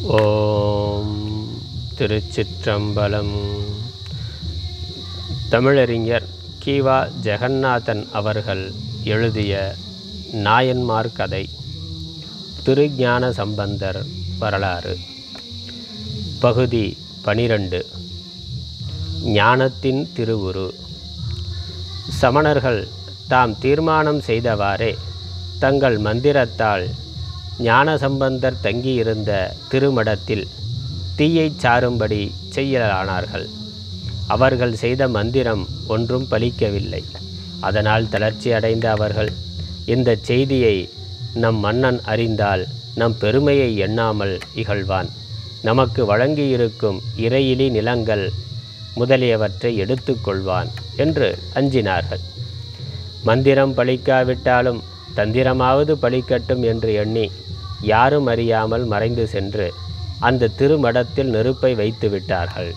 ஓம் திருச்சிற்றம்பலம் தமிழறிஞர் கீவா ஜெகநாதன் அவர்கள் எழுதிய நாயன்மார் கதை திருஞான சம்பந்தர் வரலாறு பகுதி பனிரெண்டு ஞானத்தின் திருவுரு சமணர்கள் தாம் தீர்மானம் செய்தவாறே தங்கள் மந்திரத்தால் ஞானசம்பந்தர் தங்கியிருந்த திருமடத்தில் தீயைச் சாரும்படி செய்யலானார்கள் அவர்கள் செய்த மந்திரம் ஒன்றும் பலிக்கவில்லை அதனால் தளர்ச்சி அடைந்த அவர்கள் இந்த செய்தியை நம் மன்னன் அறிந்தால் நம் பெருமையை எண்ணாமல் இகழ்வான் நமக்கு வழங்கியிருக்கும் இறையிலி நிலங்கள் முதலியவற்றை எடுத்துக்கொள்வான் என்று அஞ்சினார்கள் மந்திரம் பலிக்காவிட்டாலும் தந்திரமாவது பலிக்கட்டும் என்று எண்ணி யாரும் அறியாமல் மறைந்து சென்று அந்த திருமடத்தில் நெருப்பை வைத்து விட்டார்கள்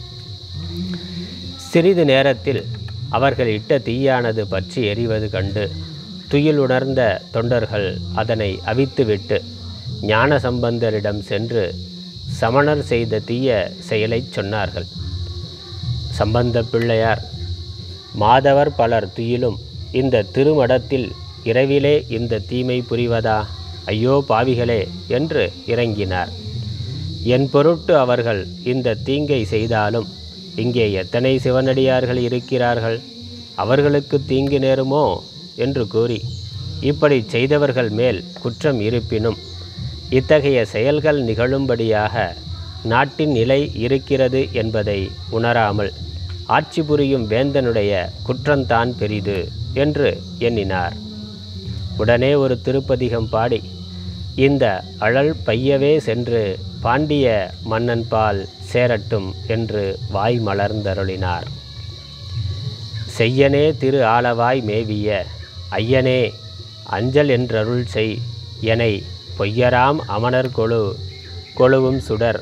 சிறிது நேரத்தில் அவர்கள் இட்ட தீயானது பற்றி எரிவது கண்டு துயிலுணர்ந்த தொண்டர்கள் அதனை அவித்துவிட்டு ஞானசம்பந்தரிடம் சென்று சமணர் செய்த தீய செயலைச் சொன்னார்கள் சம்பந்த பிள்ளையார் மாதவர் பலர் துயிலும் இந்த திருமடத்தில் இரவிலே இந்த தீமை புரிவதா ஐயோ பாவிகளே என்று இறங்கினார் என் பொருட்டு அவர்கள் இந்த தீங்கை செய்தாலும் இங்கே எத்தனை சிவனடியார்கள் இருக்கிறார்கள் அவர்களுக்கு தீங்கு நேருமோ என்று கூறி இப்படி செய்தவர்கள் மேல் குற்றம் இருப்பினும் இத்தகைய செயல்கள் நிகழும்படியாக நாட்டின் நிலை இருக்கிறது என்பதை உணராமல் ஆட்சி புரியும் வேந்தனுடைய குற்றந்தான் பெரிது என்று எண்ணினார் உடனே ஒரு திருப்பதிகம் பாடி இந்த அழல் பையவே சென்று பாண்டிய மன்னன் பால் சேரட்டும் என்று வாய் மலர்ந்தருளினார் செய்யனே திரு ஆலவாய் மேவிய ஐயனே அஞ்சல் என்றருள் செய் எனை பொய்யராம் அமணர் கொழு கொழுவும் சுடர்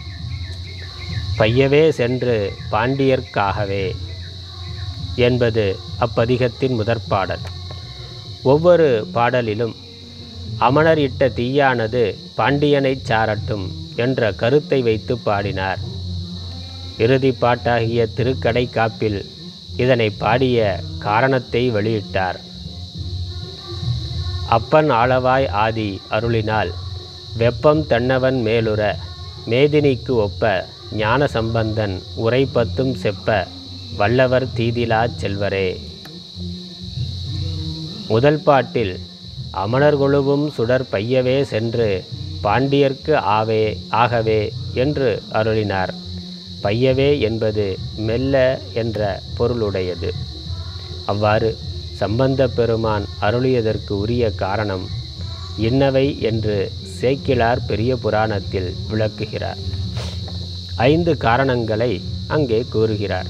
பையவே சென்று பாண்டியர்க்காகவே என்பது அப்பதிகத்தின் முதற்பாடல் ஒவ்வொரு பாடலிலும் அமணர் இட்ட தீயானது பாண்டியனைச் சாரட்டும் என்ற கருத்தை வைத்து பாடினார் இறுதி பாட்டாகிய திருக்கடை காப்பில் இதனை பாடிய காரணத்தை வெளியிட்டார் அப்பன் ஆளவாய் ஆதி அருளினால் வெப்பம் தன்னவன் மேலுற மேதினிக்கு ஒப்ப ஞான சம்பந்தன் உரைப்பத்தும் செப்ப வல்லவர் தீதிலாச் செல்வரே முதல் பாட்டில் அமணர் குழுவும் சுடர் பையவே சென்று பாண்டியர்க்கு ஆவே ஆகவே என்று அருளினார் பையவே என்பது மெல்ல என்ற பொருளுடையது அவ்வாறு சம்பந்த பெருமான் அருளியதற்கு உரிய காரணம் இன்னவை என்று சேக்கிழார் பெரிய புராணத்தில் விளக்குகிறார் ஐந்து காரணங்களை அங்கே கூறுகிறார்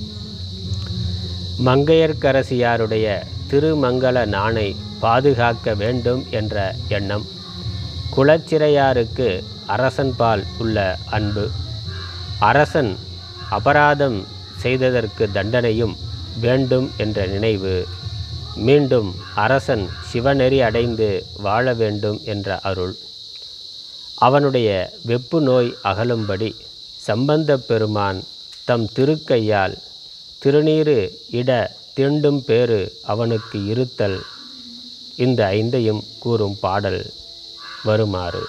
மங்கையர்க்கரசியாருடைய திருமங்கல நாணை பாதுகாக்க வேண்டும் என்ற எண்ணம் குலச்சிறையாருக்கு அரசன்பால் உள்ள அன்பு அரசன் அபராதம் செய்ததற்கு தண்டனையும் வேண்டும் என்ற நினைவு மீண்டும் அரசன் சிவநெறி அடைந்து வாழ வேண்டும் என்ற அருள் அவனுடைய வெப்பு நோய் அகலும்படி சம்பந்த பெருமான் தம் திருக்கையால் திருநீறு இட தீண்டும் பேறு அவனுக்கு இருத்தல் இந்த ஐந்தையும் கூறும் பாடல் வருமாறு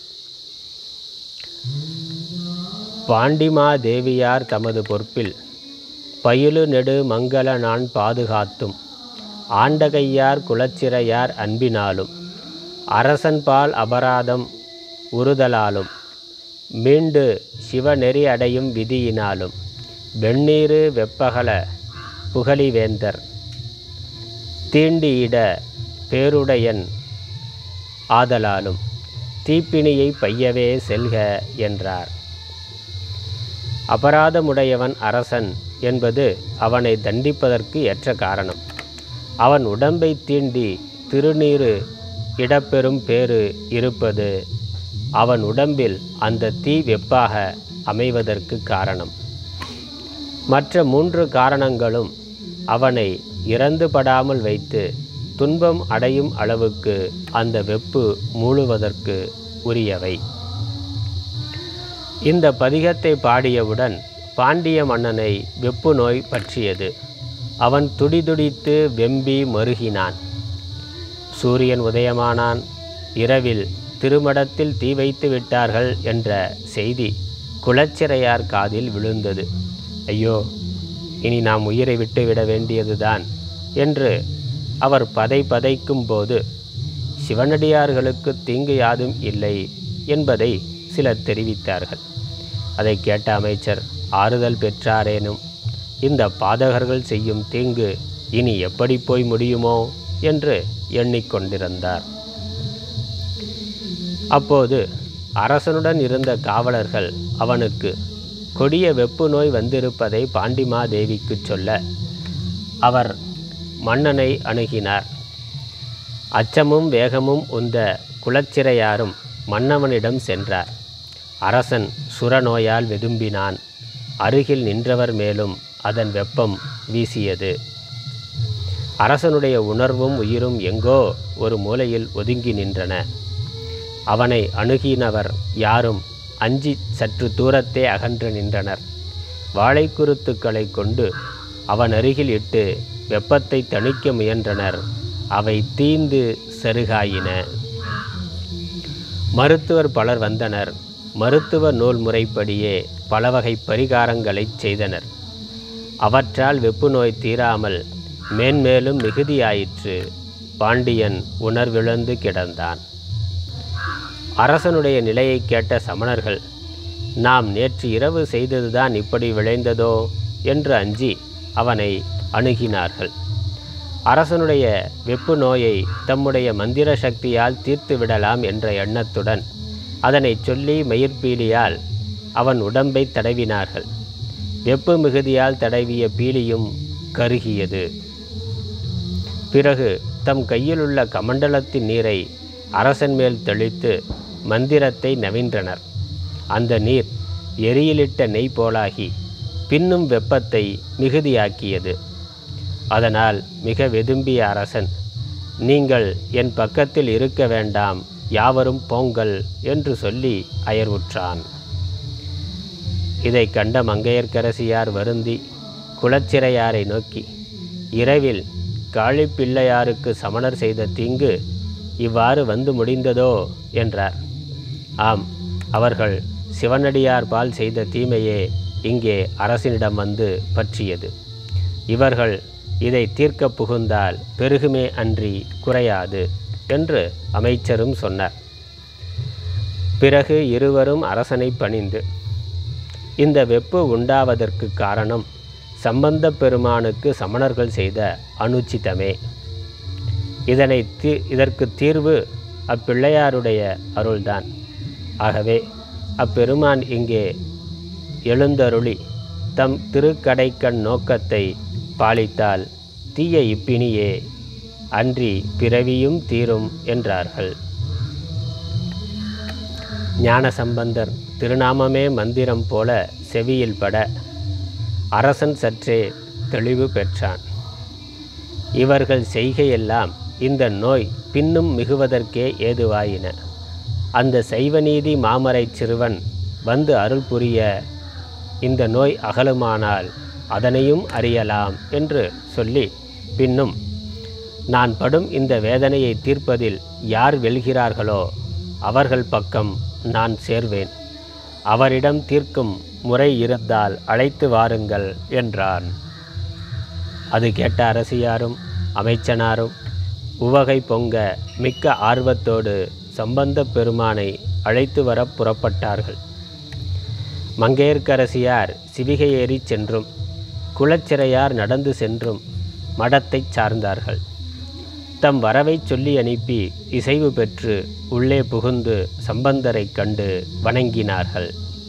பாண்டிமா தேவியார் தமது பொற்பில் பயிலு நெடு மங்கள நான் பாதுகாத்தும் ஆண்டகையார் குலச்சிறையார் அன்பினாலும் அரசன்பால் அபராதம் உறுதலாலும் மீண்டு சிவநெறி அடையும் விதியினாலும் வெண்ணீரு வெப்பகல புகழிவேந்தர் தீண்டியிட பேருடையன் ஆதலாலும் தீப்பிணியை பையவே செல்க என்றார் அபராதமுடையவன் அரசன் என்பது அவனை தண்டிப்பதற்கு ஏற்ற காரணம் அவன் உடம்பை தீண்டி திருநீறு இடப்பெறும் பேறு இருப்பது அவன் உடம்பில் அந்த தீ வெப்பாக அமைவதற்கு காரணம் மற்ற மூன்று காரணங்களும் அவனை இறந்துபடாமல் வைத்து துன்பம் அடையும் அளவுக்கு அந்த வெப்பு மூழுவதற்கு உரியவை இந்த பதிகத்தை பாடியவுடன் பாண்டிய மன்னனை வெப்பு நோய் பற்றியது அவன் துடிதுடித்து வெம்பி மருகினான் சூரியன் உதயமானான் இரவில் திருமடத்தில் தீ வைத்து விட்டார்கள் என்ற செய்தி குலச்சிறையார் காதில் விழுந்தது ஐயோ இனி நாம் உயிரை விட்டுவிட வேண்டியதுதான் என்று அவர் பதை பதைக்கும் போது சிவனடியார்களுக்கு தீங்கு யாதும் இல்லை என்பதை சிலர் தெரிவித்தார்கள் அதை கேட்ட அமைச்சர் ஆறுதல் பெற்றாரேனும் இந்த பாதகர்கள் செய்யும் தீங்கு இனி எப்படி போய் முடியுமோ என்று எண்ணிக்கொண்டிருந்தார் அப்போது அரசனுடன் இருந்த காவலர்கள் அவனுக்கு கொடிய வெப்பு நோய் வந்திருப்பதை பாண்டிமாதேவிக்கு சொல்ல அவர் மன்னனை அணுகினார் அச்சமும் வேகமும் உந்த குலச்சிறையாரும் மன்னவனிடம் சென்றார் அரசன் சுரநோயால் வெதும்பினான் அருகில் நின்றவர் மேலும் அதன் வெப்பம் வீசியது அரசனுடைய உணர்வும் உயிரும் எங்கோ ஒரு மூலையில் ஒதுங்கி நின்றன அவனை அணுகினவர் யாரும் அஞ்சி சற்று தூரத்தே அகன்று நின்றனர் வாழைக்குருத்துக்களை கொண்டு அவன் அருகில் இட்டு வெப்பத்தை தணிக்க முயன்றனர் அவை தீந்து செருகாயின மருத்துவர் பலர் வந்தனர் மருத்துவ நூல் முறைப்படியே பல வகை பரிகாரங்களைச் செய்தனர் அவற்றால் வெப்பு நோய் தீராமல் மேன்மேலும் மிகுதியாயிற்று பாண்டியன் உணர்விழந்து கிடந்தான் அரசனுடைய நிலையை கேட்ட சமணர்கள் நாம் நேற்று இரவு செய்ததுதான் இப்படி விளைந்ததோ என்று அஞ்சி அவனை அணுகினார்கள் அரசனுடைய வெப்பு நோயை தம்முடைய மந்திர சக்தியால் தீர்த்து விடலாம் என்ற எண்ணத்துடன் அதனை சொல்லி மயிர்பீலியால் அவன் உடம்பை தடவினார்கள் வெப்பு மிகுதியால் தடவிய பீலியும் கருகியது பிறகு தம் கையிலுள்ள கமண்டலத்தின் நீரை அரசன் மேல் தெளித்து மந்திரத்தை நவின்றனர் அந்த நீர் எரியிலிட்ட நெய் போலாகி பின்னும் வெப்பத்தை மிகுதியாக்கியது அதனால் மிக வெதும்பிய அரசன் நீங்கள் என் பக்கத்தில் இருக்க வேண்டாம் யாவரும் போங்கள் என்று சொல்லி அயர்வுற்றான் இதை கண்ட மங்கையர்க்கரசியார் வருந்தி குலச்சிறையாரை நோக்கி இரவில் காளிப்பிள்ளையாருக்கு சமணர் செய்த தீங்கு இவ்வாறு வந்து முடிந்ததோ என்றார் ஆம் அவர்கள் சிவனடியார் பால் செய்த தீமையே இங்கே அரசனிடம் வந்து பற்றியது இவர்கள் இதை தீர்க்க புகுந்தால் பெருகுமே அன்றி குறையாது என்று அமைச்சரும் சொன்னார் பிறகு இருவரும் அரசனை பணிந்து இந்த வெப்பு உண்டாவதற்கு காரணம் சம்பந்த பெருமானுக்கு சமணர்கள் செய்த அனுச்சிதமே இதனை தீ இதற்கு தீர்வு அப்பிள்ளையாருடைய அருள்தான் ஆகவே அப்பெருமான் இங்கே எழுந்தருளி தம் திருக்கடைக்கண் நோக்கத்தை பாலித்தால் தீய இப்பினியே அன்றி பிறவியும் தீரும் என்றார்கள் ஞானசம்பந்தர் திருநாமமே மந்திரம் போல செவியில் பட அரசன் சற்றே தெளிவு பெற்றான் இவர்கள் செய்கையெல்லாம் இந்த நோய் பின்னும் மிகுவதற்கே ஏதுவாயின அந்த சைவநீதி மாமரைச் சிறுவன் வந்து அருள் புரிய இந்த நோய் அகலுமானால் அதனையும் அறியலாம் என்று சொல்லி பின்னும் நான் படும் இந்த வேதனையை தீர்ப்பதில் யார் வெல்கிறார்களோ அவர்கள் பக்கம் நான் சேர்வேன் அவரிடம் தீர்க்கும் முறை இருந்தால் அழைத்து வாருங்கள் என்றான் அது கேட்ட அரசியாரும் அமைச்சனாரும் உவகை பொங்க மிக்க ஆர்வத்தோடு சம்பந்த பெருமானை அழைத்து வர புறப்பட்டார்கள் மங்கையர்க்கரசியார் சிவிகை ஏறி சென்றும் குலச்சிறையார் நடந்து சென்றும் மடத்தைச் சார்ந்தார்கள் தம் வரவைச் சொல்லி அனுப்பி இசைவு பெற்று உள்ளே புகுந்து சம்பந்தரைக் கண்டு வணங்கினார்கள்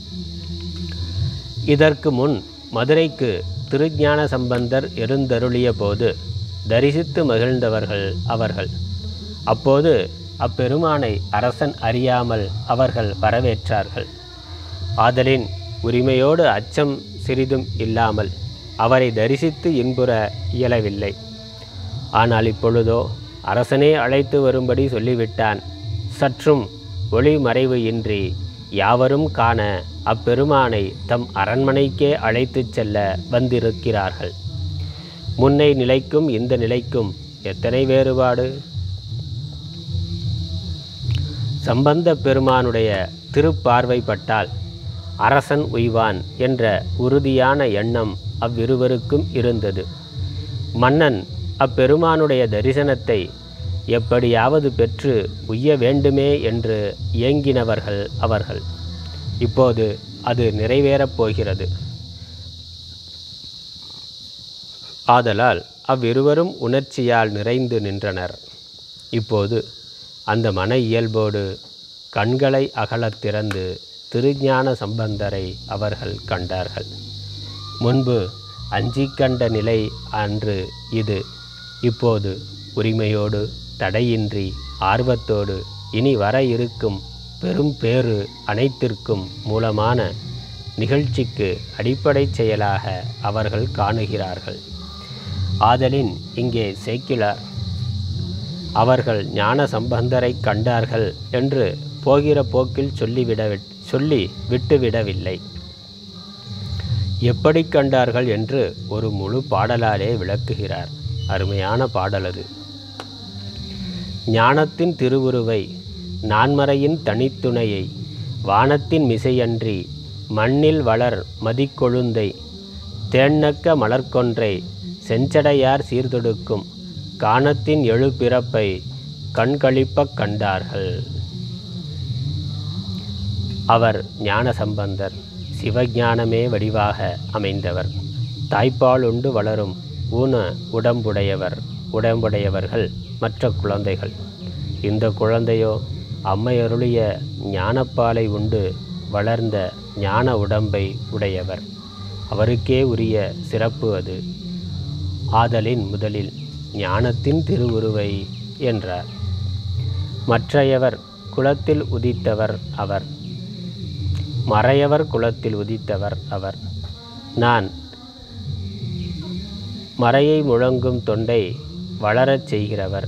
இதற்கு முன் மதுரைக்கு திருஞான சம்பந்தர் எழுந்தருளிய போது தரிசித்து மகிழ்ந்தவர்கள் அவர்கள் அப்போது அப்பெருமானை அரசன் அறியாமல் அவர்கள் வரவேற்றார்கள் ஆதலின் உரிமையோடு அச்சம் சிறிதும் இல்லாமல் அவரை தரிசித்து இன்புற இயலவில்லை ஆனால் இப்பொழுதோ அரசனே அழைத்து வரும்படி சொல்லிவிட்டான் சற்றும் ஒளி மறைவு இன்றி யாவரும் காண அப்பெருமானை தம் அரண்மனைக்கே அழைத்துச் செல்ல வந்திருக்கிறார்கள் முன்னை நிலைக்கும் இந்த நிலைக்கும் எத்தனை வேறுபாடு சம்பந்த பெருமானுடைய திருப்பார்வைப்பட்டால் அரசன் உய்வான் என்ற உறுதியான எண்ணம் அவ்விருவருக்கும் இருந்தது மன்னன் அப்பெருமானுடைய தரிசனத்தை எப்படியாவது பெற்று உய்ய வேண்டுமே என்று ஏங்கினவர்கள் அவர்கள் இப்போது அது நிறைவேறப் போகிறது ஆதலால் அவ்விருவரும் உணர்ச்சியால் நிறைந்து நின்றனர் இப்போது அந்த மன இயல்போடு கண்களை அகலத் திறந்து திருஞான சம்பந்தரை அவர்கள் கண்டார்கள் முன்பு அஞ்சிக் கண்ட நிலை அன்று இது இப்போது உரிமையோடு தடையின்றி ஆர்வத்தோடு இனி வர இருக்கும் பெரும் பேறு அனைத்திற்கும் மூலமான நிகழ்ச்சிக்கு அடிப்படை செயலாக அவர்கள் காணுகிறார்கள் ஆதலின் இங்கே சேக்கிழார் அவர்கள் ஞான சம்பந்தரை கண்டார்கள் என்று போகிற போக்கில் சொல்லிவிட சொல்லி விட்டுவிடவில்லை எப்படி கண்டார்கள் என்று ஒரு முழு பாடலாலே விளக்குகிறார் அருமையான பாடல் அது ஞானத்தின் திருவுருவை நான்மறையின் தனித்துணையை வானத்தின் மிசையன்றி மண்ணில் வளர் மதிக்கொழுந்தை தேன்னக்க மலர்கொன்றை செஞ்சடையார் சீர்தொடுக்கும் காணத்தின் எழுபிறப்பை கண்களிப்பக் கண்டார்கள் அவர் ஞான சம்பந்தர் சிவஞானமே வடிவாக அமைந்தவர் தாய்ப்பால் உண்டு வளரும் ஊன உடம்புடையவர் உடம்புடையவர்கள் மற்ற குழந்தைகள் இந்த குழந்தையோ அம்மையருளிய ஞானப்பாலை உண்டு வளர்ந்த ஞான உடம்பை உடையவர் அவருக்கே உரிய சிறப்பு அது ஆதலின் முதலில் ஞானத்தின் திருவுருவை என்றார் மற்றையவர் குலத்தில் உதித்தவர் அவர் மறையவர் குலத்தில் உதித்தவர் அவர் நான் மறையை முழங்கும் தொண்டை வளரச் செய்கிறவர்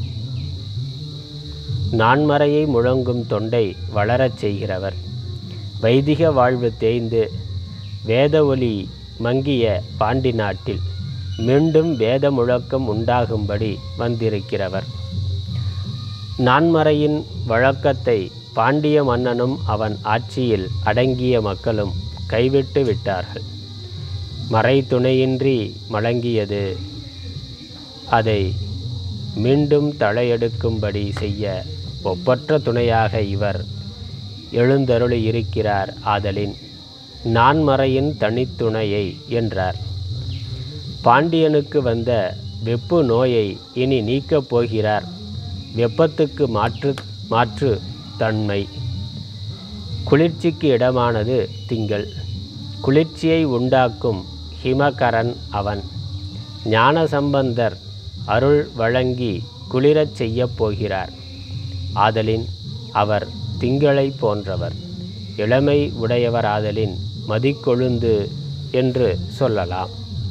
நான்மறையை முழங்கும் தொண்டை வளரச் செய்கிறவர் வைதிக வாழ்வு தேய்ந்து வேத ஒலி மங்கிய பாண்டி நாட்டில் மீண்டும் வேத முழக்கம் உண்டாகும்படி வந்திருக்கிறவர் நான்மறையின் வழக்கத்தை பாண்டிய மன்னனும் அவன் ஆட்சியில் அடங்கிய மக்களும் கைவிட்டு விட்டார்கள் மறை துணையின்றி மழங்கியது அதை மீண்டும் தலையெடுக்கும்படி செய்ய ஒப்பற்ற துணையாக இவர் எழுந்தருளி இருக்கிறார் ஆதலின் நான்மறையின் தனித்துணையை என்றார் பாண்டியனுக்கு வந்த வெப்பு நோயை இனி நீக்கப் போகிறார் வெப்பத்துக்கு மாற்று மாற்று தன்மை குளிர்ச்சிக்கு இடமானது திங்கள் குளிர்ச்சியை உண்டாக்கும் ஹிமகரன் அவன் ஞானசம்பந்தர் அருள் வழங்கி குளிரச் செய்யப் போகிறார் ஆதலின் அவர் திங்களை போன்றவர் இளமை உடையவர் ஆதலின் மதிக்கொழுந்து என்று சொல்லலாம்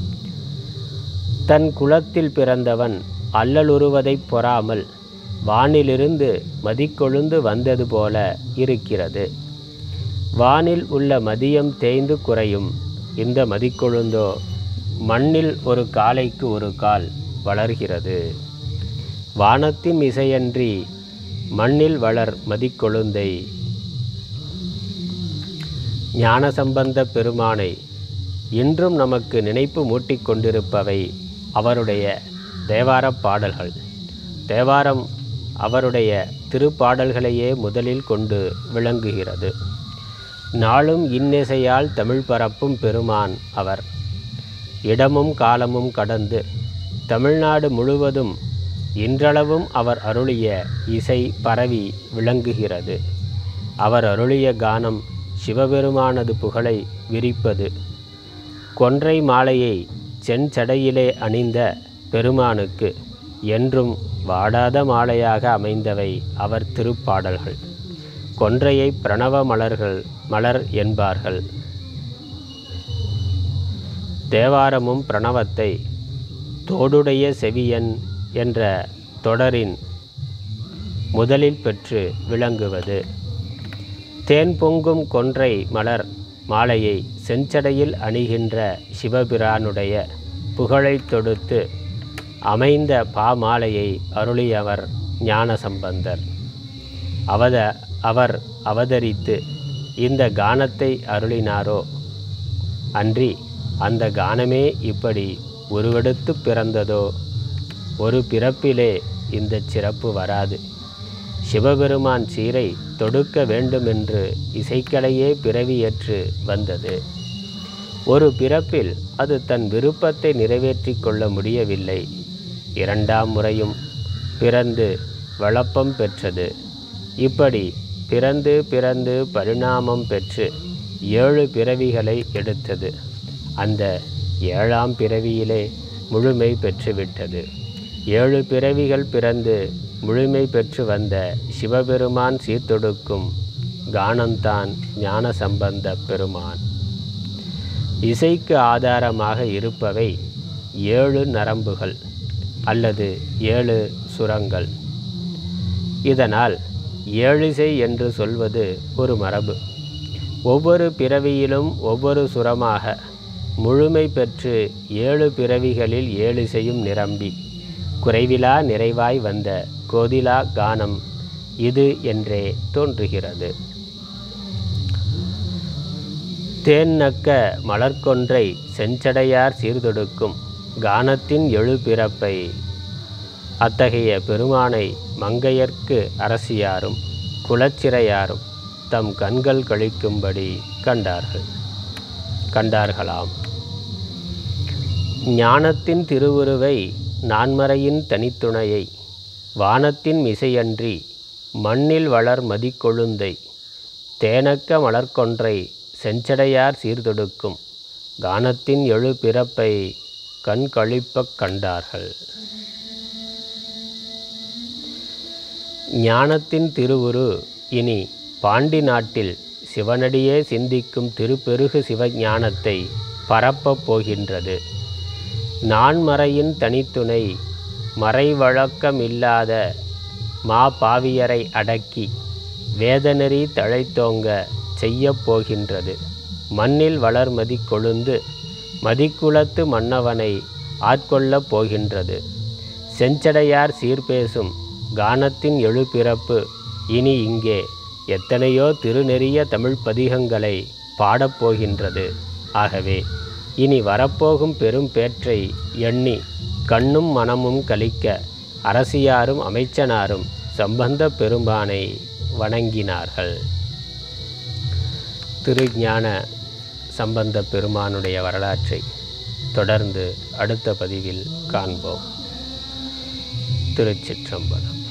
தன் குலத்தில் பிறந்தவன் அல்லலுறுவதைப் பொறாமல் வானிலிருந்து மதிக்கொழுந்து வந்தது போல இருக்கிறது வானில் உள்ள மதியம் தேய்ந்து குறையும் இந்த மதிக்கொழுந்தோ மண்ணில் ஒரு காலைக்கு ஒரு கால் வளர்கிறது வானத்தின் இசையன்றி மண்ணில் வளர் மதிக்கொழுந்தை ஞானசம்பந்த பெருமானை இன்றும் நமக்கு நினைப்பு மூட்டிக் கொண்டிருப்பவை அவருடைய தேவாரப் பாடல்கள் தேவாரம் அவருடைய திருப்பாடல்களையே முதலில் கொண்டு விளங்குகிறது நாளும் இன்னிசையால் தமிழ் பரப்பும் பெருமான் அவர் இடமும் காலமும் கடந்து தமிழ்நாடு முழுவதும் இன்றளவும் அவர் அருளிய இசை பரவி விளங்குகிறது அவர் அருளிய கானம் சிவபெருமானது புகழை விரிப்பது கொன்றை மாலையை செஞ்சடையிலே அணிந்த பெருமானுக்கு என்றும் வாடாத மாலையாக அமைந்தவை அவர் திருப்பாடல்கள் கொன்றையை பிரணவ மலர்கள் மலர் என்பார்கள் தேவாரமும் பிரணவத்தை தோடுடைய செவியன் என்ற தொடரின் முதலில் பெற்று விளங்குவது தேன் பொங்கும் கொன்றை மலர் மாலையை செஞ்சடையில் அணிகின்ற சிவபிரானுடைய புகழைத் தொடுத்து அமைந்த பாமாலையை அருளியவர் ஞானசம்பந்தர் அவத அவர் அவதரித்து இந்த கானத்தை அருளினாரோ அன்றி அந்த கானமே இப்படி உருவெடுத்து பிறந்ததோ ஒரு பிறப்பிலே இந்த சிறப்பு வராது சிவபெருமான் சீரை தொடுக்க வேண்டுமென்று இசைக்கலையே பிறவியற்று வந்தது ஒரு பிறப்பில் அது தன் விருப்பத்தை நிறைவேற்றிக் கொள்ள முடியவில்லை இரண்டாம் முறையும் பிறந்து வளப்பம் பெற்றது இப்படி பிறந்து பிறந்து பரிணாமம் பெற்று ஏழு பிறவிகளை எடுத்தது அந்த ஏழாம் பிறவியிலே முழுமை பெற்றுவிட்டது ஏழு பிறவிகள் பிறந்து முழுமை பெற்று வந்த சிவபெருமான் சீர்தொடுக்கும் கானந்தான் ஞான சம்பந்த பெருமான் இசைக்கு ஆதாரமாக இருப்பவை ஏழு நரம்புகள் அல்லது ஏழு சுரங்கள் இதனால் ஏழிசை என்று சொல்வது ஒரு மரபு ஒவ்வொரு பிறவியிலும் ஒவ்வொரு சுரமாக முழுமை பெற்று ஏழு பிறவிகளில் ஏழிசையும் நிரம்பி குறைவிலா நிறைவாய் வந்த கோதிலா கானம் இது என்றே தோன்றுகிறது தேன் நக்க மலர்கொன்றை செஞ்சடையார் சீர்தொடுக்கும் கானத்தின் எழுபிறப்பை அத்தகைய பெருமானை மங்கையர்க்கு அரசியாரும் குலச்சிறையாரும் தம் கண்கள் கழிக்கும்படி கண்டார்கள் கண்டார்களாம் ஞானத்தின் திருவுருவை நான்மறையின் தனித்துணையை வானத்தின் மிசையன்றி மண்ணில் வளர் மதிக்கொழுந்தை தேனக்க மலர்கொன்றை செஞ்சடையார் சீர்தொடுக்கும் கானத்தின் எழு பிறப்பை கண் கழிப்பக் கண்டார்கள் ஞானத்தின் திருவுரு இனி பாண்டி நாட்டில் சிவனடியே சிந்திக்கும் திருப்பெருகு சிவஞானத்தை பரப்பப் போகின்றது நான்மறையின் தனித்துணை மறைவழக்கமில்லாத மா பாவியரை அடக்கி வேதநெறி தழைத்தோங்க செய்யப் போகின்றது மண்ணில் வளர் மதி கொழுந்து மதிக்குலத்து மன்னவனை ஆட்கொள்ளப் போகின்றது செஞ்சடையார் சீர்பேசும் கானத்தின் எழுபிறப்பு இனி இங்கே எத்தனையோ திருநெறிய தமிழ் பதிகங்களை பாடப்போகின்றது ஆகவே இனி வரப்போகும் பெரும் பேற்றை எண்ணி கண்ணும் மனமும் கலிக்க அரசியாரும் அமைச்சனாரும் சம்பந்த பெரும்பானை வணங்கினார்கள் திருஞான சம்பந்த பெருமானுடைய வரலாற்றை தொடர்ந்து அடுத்த பதிவில் காண்போம் திருச்சிற்றம்பலம்